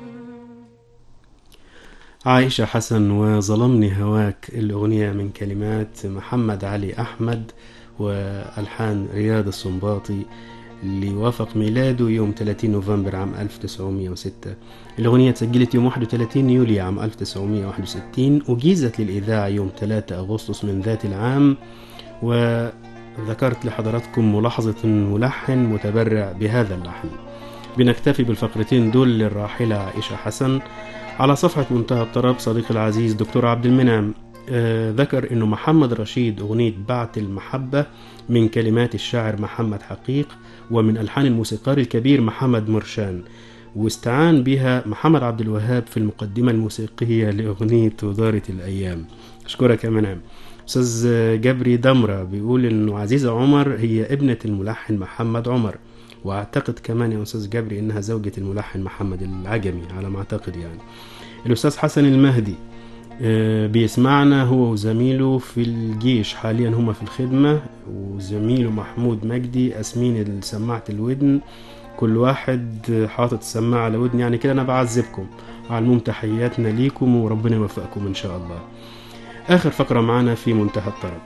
عائشة حسن وظلمني هواك الأغنية من كلمات محمد علي أحمد وألحان رياض السنباطي اللي وافق ميلاده يوم 30 نوفمبر عام 1906 الأغنية تسجلت يوم 31 يوليو عام 1961 وجيزت للإذاعة يوم 3 أغسطس من ذات العام وذكرت لحضراتكم ملاحظة الملحن متبرع بهذا اللحن بنكتفي بالفقرتين دول للراحلة عائشة حسن على صفحة منتهى الطرب صديقي العزيز دكتور عبد المنعم آه ذكر انه محمد رشيد اغنية بعت المحبة من كلمات الشاعر محمد حقيق ومن الحان الموسيقار الكبير محمد مرشان واستعان بها محمد عبد الوهاب في المقدمة الموسيقية لأغنية ودارة الأيام أشكرك يا منعم أستاذ جبري دمرة بيقول إنه عزيزة عمر هي ابنة الملحن محمد عمر واعتقد كمان يا استاذ جبري انها زوجة الملحن محمد العجمي على ما اعتقد يعني الاستاذ حسن المهدي آه، بيسمعنا هو وزميله في الجيش حاليا هما في الخدمة وزميله محمود مجدي اسمين سماعة الودن كل واحد حاطط السماعة على ودن يعني كده انا بعذبكم على العموم تحياتنا ليكم وربنا يوفقكم ان شاء الله اخر فقرة معانا في منتهى الطرب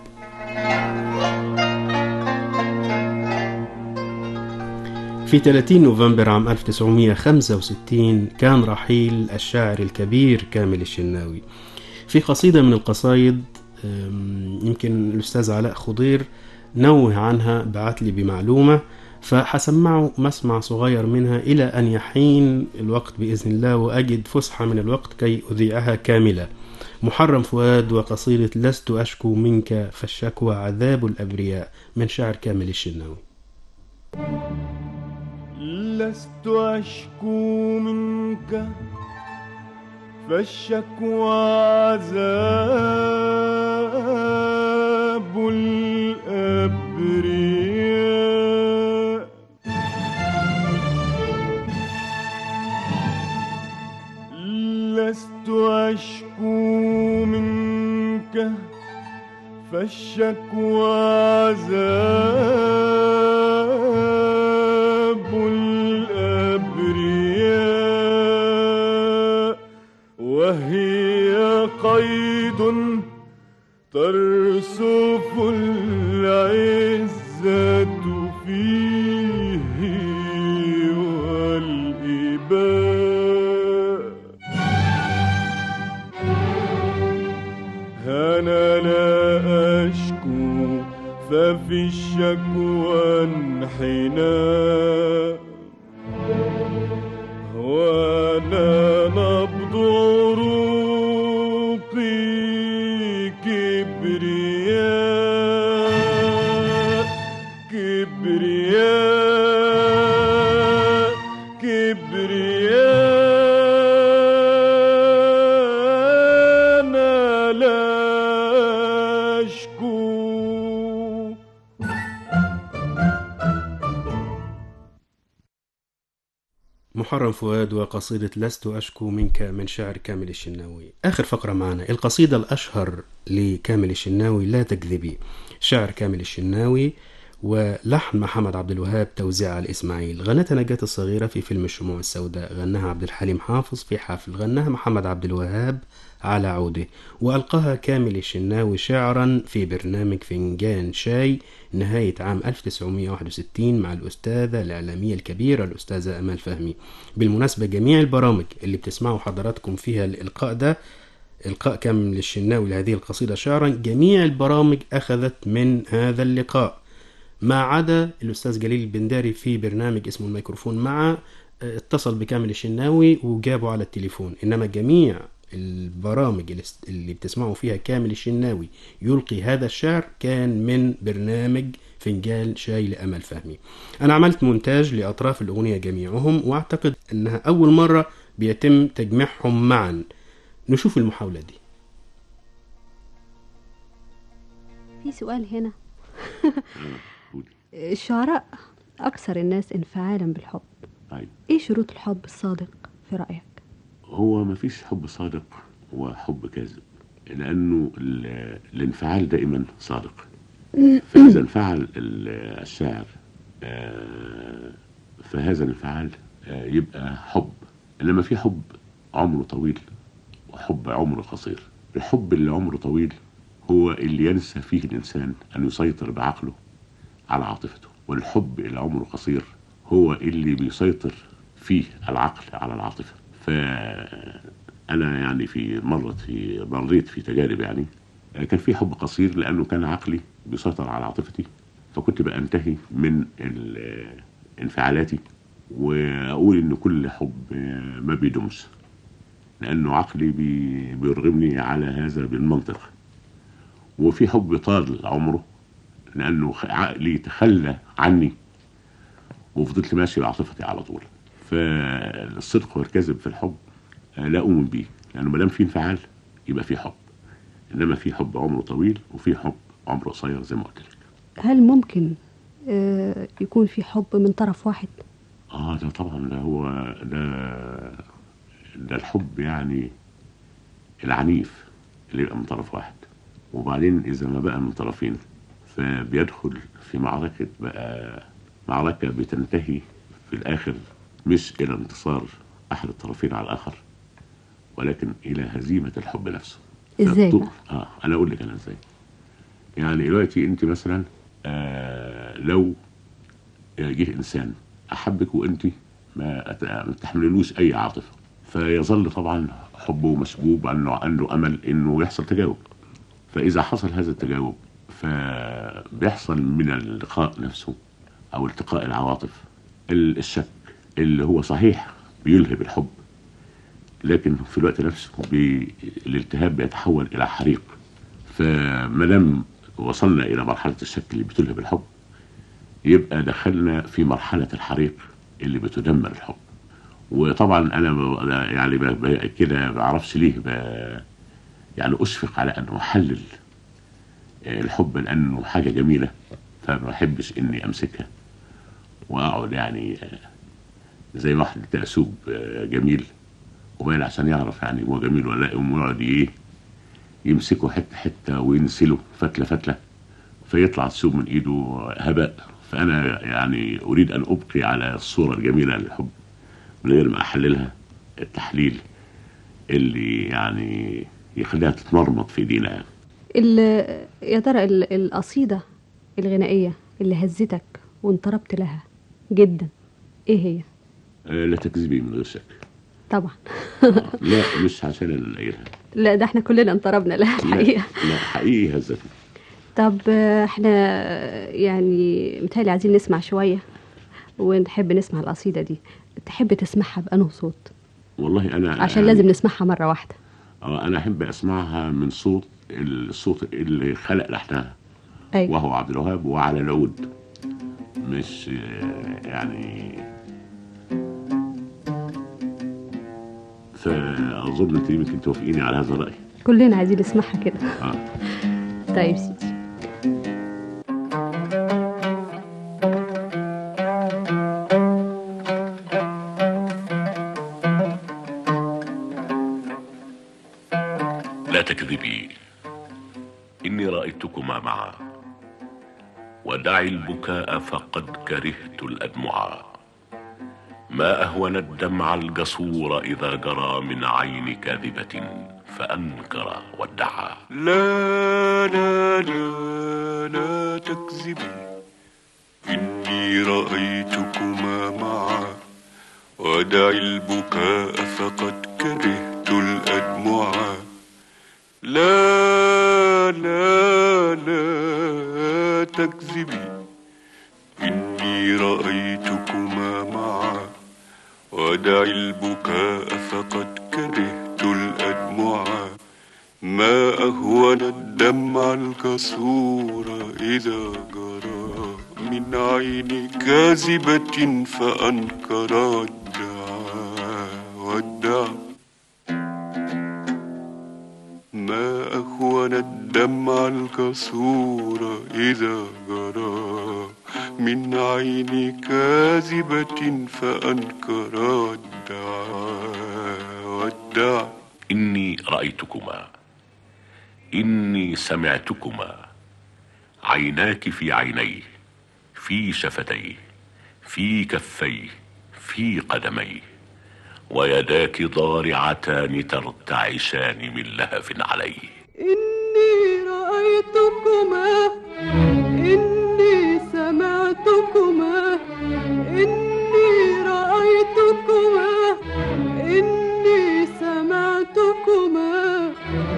في 30 نوفمبر عام 1965 كان رحيل الشاعر الكبير كامل الشناوي في قصيدة من القصايد أم، يمكن الأستاذ علاء خضير نوه عنها بعت لي بمعلومة فحسمعه مسمع صغير منها إلى أن يحين الوقت بإذن الله وأجد فسحة من الوقت كي أذيعها كاملة محرم فؤاد وقصيدة لست أشكو منك فالشكوى عذاب الأبرياء من شعر كامل الشناوي لست أشكو منك فالشكوى عذاب الأبرياء لست أشكو منك فالشكوى عذاب الأبرياء وهي قيد ترسف العزة فيه والإباء أنا لا أشكو ففي الشكوى انحناء وأنا نبض عروقي كبرياء كبرياء كبرياء أنا لا أشكو محرم فؤاد وقصيدة لست أشكو منك من شعر كامل الشناوي آخر فقرة معنا القصيدة الأشهر لكامل الشناوي لا تكذبي شعر كامل الشناوي ولحن محمد عبد الوهاب توزيع على الإسماعيل غنتها نجاة الصغيرة في فيلم الشموع السوداء غناها عبد الحليم حافظ في حفل غناها محمد عبد الوهاب على عوده وألقاها كامل الشناوي شعرا في برنامج فنجان شاي نهاية عام 1961 مع الأستاذة الإعلامية الكبيرة الأستاذة أمال فهمي بالمناسبة جميع البرامج اللي بتسمعوا حضراتكم فيها الإلقاء ده إلقاء كامل الشناوي لهذه القصيدة شعرا جميع البرامج أخذت من هذا اللقاء ما عدا الأستاذ جليل البنداري في برنامج اسمه الميكروفون مع اتصل بكامل الشناوي وجابه على التليفون إنما جميع البرامج اللي است- اللي بتسمعوا فيها كامل الشناوي يلقي هذا الشعر كان من برنامج فنجان شاي لأمل فهمي أنا عملت مونتاج لأطراف الأغنية جميعهم وأعتقد أنها أول مرة بيتم تجميعهم معا نشوف المحاولة دي في سؤال هنا قولي. الشعراء أكثر الناس انفعالا بالحب طيب إيه شروط الحب الصادق في رأيك؟ هو ما فيش حب صادق وحب كاذب لأنه ال- الانفعال دائما صادق فإذا انفعل ال- الشاعر آه، فهذا الانفعال آه، يبقى حب إنما في حب عمره طويل وحب عمره قصير الحب اللي عمره طويل هو اللي ينسى فيه الإنسان أن يسيطر بعقله على عاطفته والحب اللي عمره قصير هو اللي بيسيطر فيه العقل على العاطفة فأنا يعني في مرت في مريت في تجارب يعني كان في حب قصير لأنه كان عقلي بيسيطر على عاطفتي فكنت بأنتهي من ال- انفعالاتي وأقول إن كل حب ما بيدومش لأنه عقلي بي- بيرغمني على هذا بالمنطق وفي حب طال عمره لأنه خ- عقلي تخلى عني وفضلت ماشي بعاطفتي على طول فالصدق والكذب في الحب آه، لا أؤمن بيه لأنه ما دام في انفعال يبقى في حب إنما في حب عمره طويل وفي حب عمره قصير زي ما قلت لك هل ممكن آه، يكون في حب من طرف واحد؟ اه ده طبعا ده هو ده ده الحب يعني العنيف اللي يبقى من طرف واحد وبعدين اذا ما بقى من طرفين فبيدخل في معركة بقى معركة بتنتهي في الاخر مش الى انتصار احد الطرفين على الاخر ولكن الى هزيمة الحب نفسه إزاي فالطو- بقى؟ اه انا اقول لك انا ازاي يعني دلوقتي انت مثلا آه لو جه انسان احبك وانت ما أت- ما تحمللوش اي عاطفه فيظل طبعا حبه مسبوب عنه عنده امل انه يحصل تجاوب فاذا حصل هذا التجاوب فبيحصل من اللقاء نفسه او التقاء العواطف ال- الشك اللي هو صحيح بيلهب الحب لكن في الوقت نفسه بي... الالتهاب بيتحول الى حريق فما دام وصلنا الى مرحله الشك اللي بتلهب الحب يبقى دخلنا في مرحله الحريق اللي بتدمر الحب وطبعا انا ب... يعني ب... ب... كده ما بعرفش ليه ب... يعني اشفق على ان احلل الحب لانه حاجه جميله فما بحبش اني امسكها واقعد يعني زي واحد تأسوب جميل وبين عشان يعرف يعني هو جميل ولا لا يقوم يقعد ايه يمسكه حته حته وينسله فتله فتله فيطلع الثوب من ايده هباء فانا يعني اريد ان ابقي على الصوره الجميله للحب من غير ما احللها التحليل اللي يعني يخليها تتمرمط في ايدينا ال- يا ترى ال- القصيدة الغنائية اللي هزتك وانطربت لها جدا ايه هي؟ آه، لا تكذبي من غير شك طبعا لا مش عشان انا قايلها لا ده احنا كلنا انطربنا لها لا الحقيقة لا حقيقي هزتني طب آه، احنا يعني متهيألي عايزين نسمع شوية ونحب نسمع القصيدة دي تحب تسمعها بأنه صوت والله انا عشان أنا- لازم نسمعها مرة واحدة اه انا احب اسمعها من صوت الصوت اللي خلق لحنها أيوة. وهو عبد الوهاب وعلى العود مش آه، يعني فاظن انت يمكن توافقيني على هذا الراي كلنا عايزين نسمعها كده اه طيب سيدي لا تكذبي إني رأيتكما معا ودعي البكاء فقد كرهت الأدمعا ما أهون الدمع الجسور إذا جرى من عين كاذبة فأنكر وادعى لا لا لا لا تكذبي إني رأيتكما معا ودعي البكاء فقد كرهت الأدمعا لا لا لا تكذبي إني رأيتكما معا ودعي البكاء فقد كرهت الأدمعا ما أهون الدمع الكسور إذا جرى من عين كاذبة فأنكر الدعاء والدعاء ما أهون الدمع الكسور إذا جرى من عين كاذبة فأنكر الدعاء والدعاء إني رأيتكما إني سمعتكما عيناك في عينيه في شفتيه في كفيه في قدميه ويداك ضارعتان ترتعشان من لهف عليه إني رأيتكما إني سمعتكما إني رأيتكما إني سمعتكما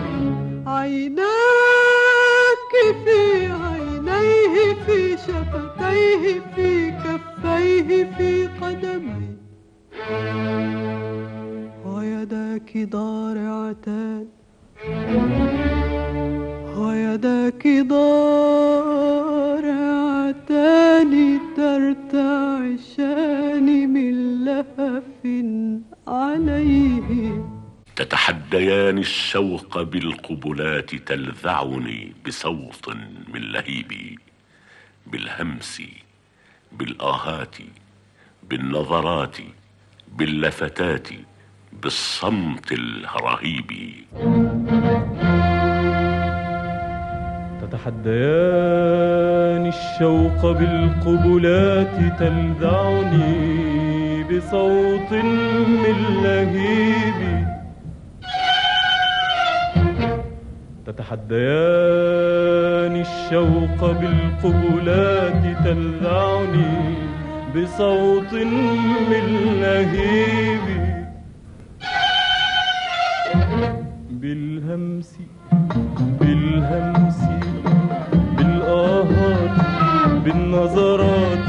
عيناك في عينيه في شفتيه في كفيه في قدميه ويداك ضارعتان ويداك ضارعتان ترتعشان من لهف عليه تتحديان الشوق بالقبلات تلذعني بصوت من لهيبي بالهمس بالآهات بالنظرات باللفتات بالصمت الرهيب تتحديان الشوق بالقبلات تلذعني بصوت من لهيب تتحديان الشوق بالقبلات تلذعني بصوت من لهيب بالهمس بالهمس بالآهات بالنظرات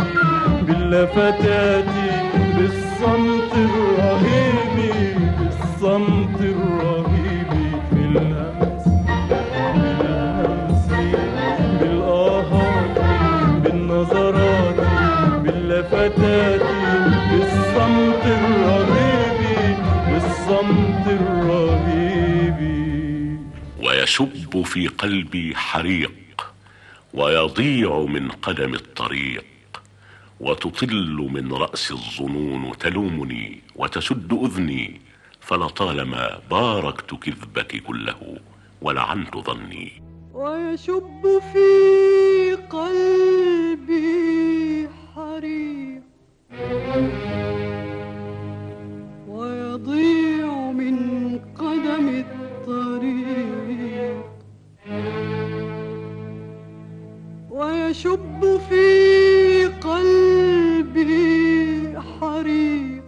باللفتات بالصمت الرهيب بالصمت لفتاتي بالصمت الرهيب بالصمت الرهيب ويشب في قلبي حريق ويضيع من قدم الطريق وتطل من راس الظنون تلومني وتسد اذني فلطالما باركت كذبك كله ولعنت ظني ويشب في قلبي حريق ويضيع من قدم الطريق ويشب في قلبي حريق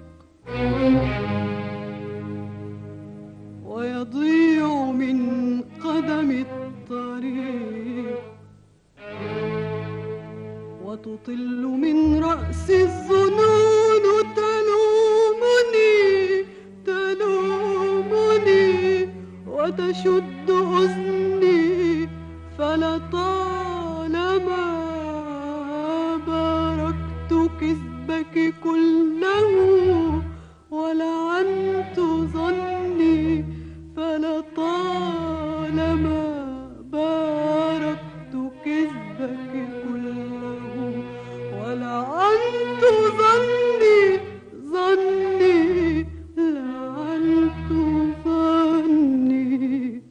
ويضيع من قدم الطريق وتطل من رأس الظنون تلومني تلومني وتشد أذني فلطالما باركت كذبك كله ولعنت ظني فلطالما باركت كذبك كله ولعنت ظني ظني لعنت ظني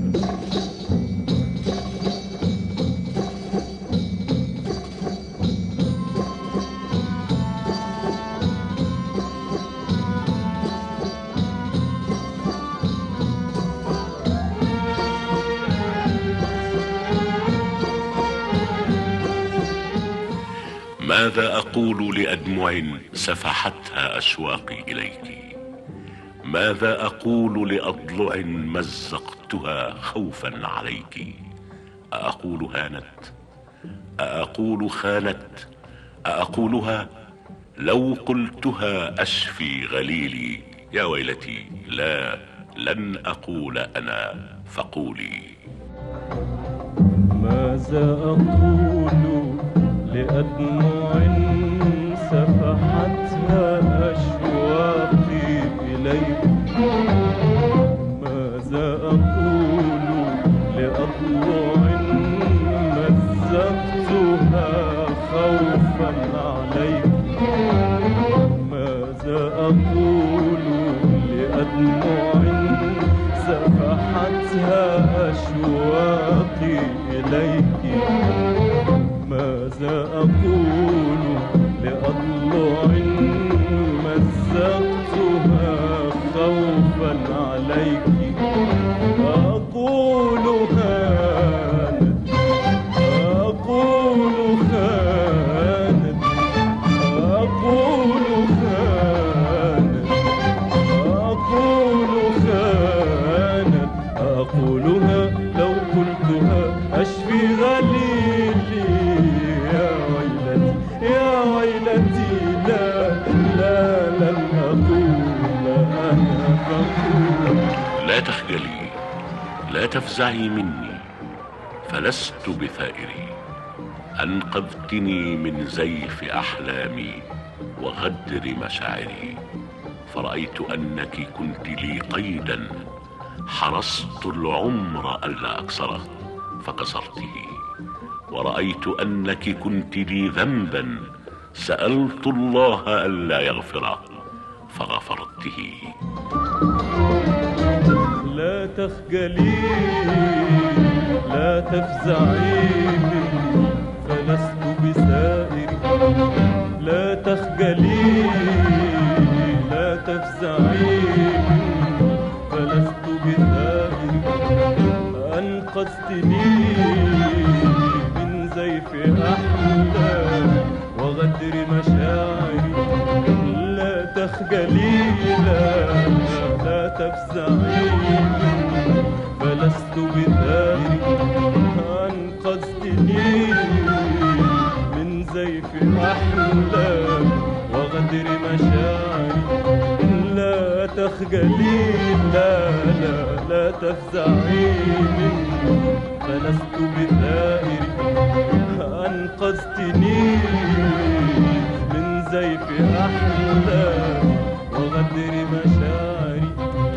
ماذا اقول لادمع سفحتها اشواقي اليك ماذا اقول لاضلع مزقتها خوفا عليك ااقول هانت ااقول خانت ااقولها لو قلتها اشفي غليلي يا ويلتي لا لن اقول انا فقولي ماذا أقول لأدمع سفحتها أشواقي إليك ماذا أقول لأضلع مزقتها خوفا عليك ماذا أقول لأدمع سفحتها أشواقي إليك ماذا أقول لأضلع مزقتها خوفا عليك أقول هانت أقول خانت أقول خانت أقول خانت أقولها لو قلتها أشفي غليلي يا ويلتي يا ويلتي لا لا لن أقول أنا فقول لا تخجلي لا تفزعي مني فلست بثائري انقذتني من زيف احلامي وغدر مشاعري فرايت انك كنت لي قيدا حرصت العمر الا اكسره فكسرته ورايت انك كنت لي ذنبا سالت الله الا يغفره فغفرته لا تخجلي لا تفزعي مني فلست بسائر لا تخجلي لا تفزعي مني فلست بثائر أنقذتني من زيف أحلامي وغدر مشاعري لا تخجلي لا لا تفزعي مني فلست بثائر أنقذتني من زيف أحلامي وغدر مشاعري لا تخجلي لا لا لا تفزعي مني فلست بثائر أنقذتني من زيف أحلامي وغدر مشاعري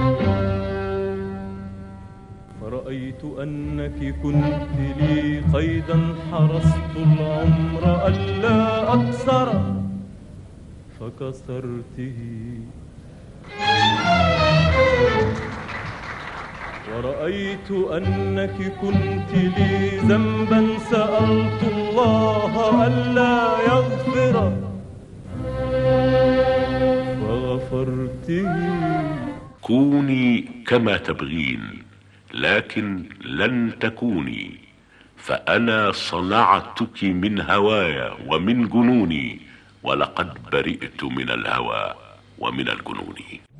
فرأيت أنك كنت لي قيدا حرست العمر ألا أكسر فكسرته ورأيت أنك كنت لي ذنبا سألت الله ألا يغفر فغفرته كوني كما تبغين لكن لن تكوني فانا صنعتك من هوايا ومن جنوني ولقد برئت من الهوى ومن الجنون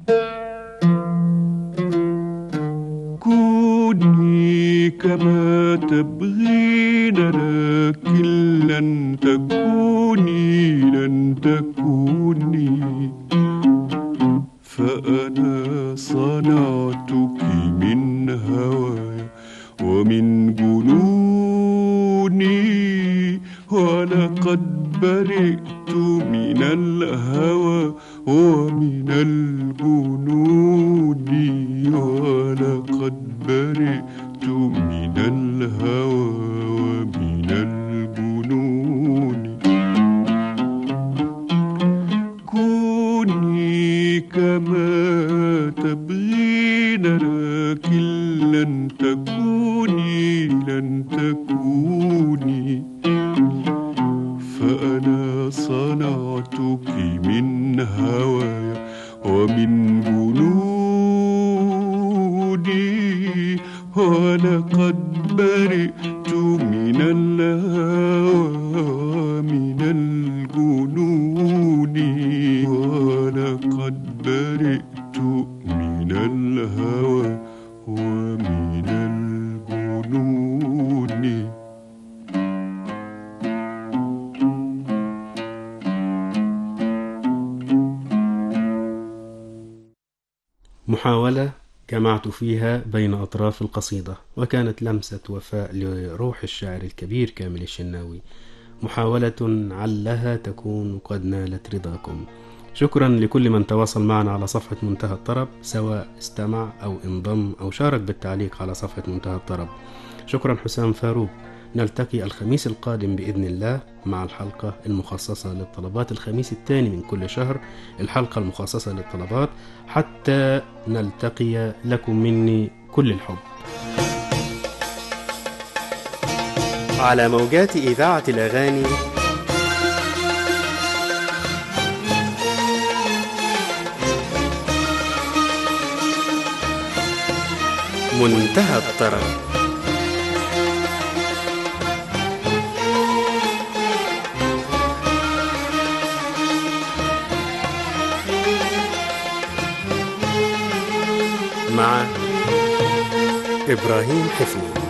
كوني كما تبغين لكن لن تكوني لن تكوني فأنا صنعتك من هواي ومن جنوني ولقد برئت من الهوى ومن الجنون ولقد برئت من الهوى ومن الجنون كوني كما تبغين لكن لن تكوني لن تكوني فأنا صنعتك من هواي ومن جنوني ولقد برئت من الهوى من الجنون ولقد برئت من الهوى ومن الجنون محاولة جمعت فيها بين أطراف القصيدة وكانت لمسة وفاء لروح الشاعر الكبير كامل الشناوي محاولة علها تكون قد نالت رضاكم شكرا لكل من تواصل معنا على صفحة منتهى الطرب سواء استمع أو انضم أو شارك بالتعليق على صفحة منتهى الطرب شكرا حسام فاروق نلتقي الخميس القادم بإذن الله مع الحلقة المخصصة للطلبات الخميس الثاني من كل شهر الحلقة المخصصة للطلبات حتى نلتقي لكم مني كل الحب على موجات إذاعة الأغاني منتهى الطرب مع إبراهيم حفني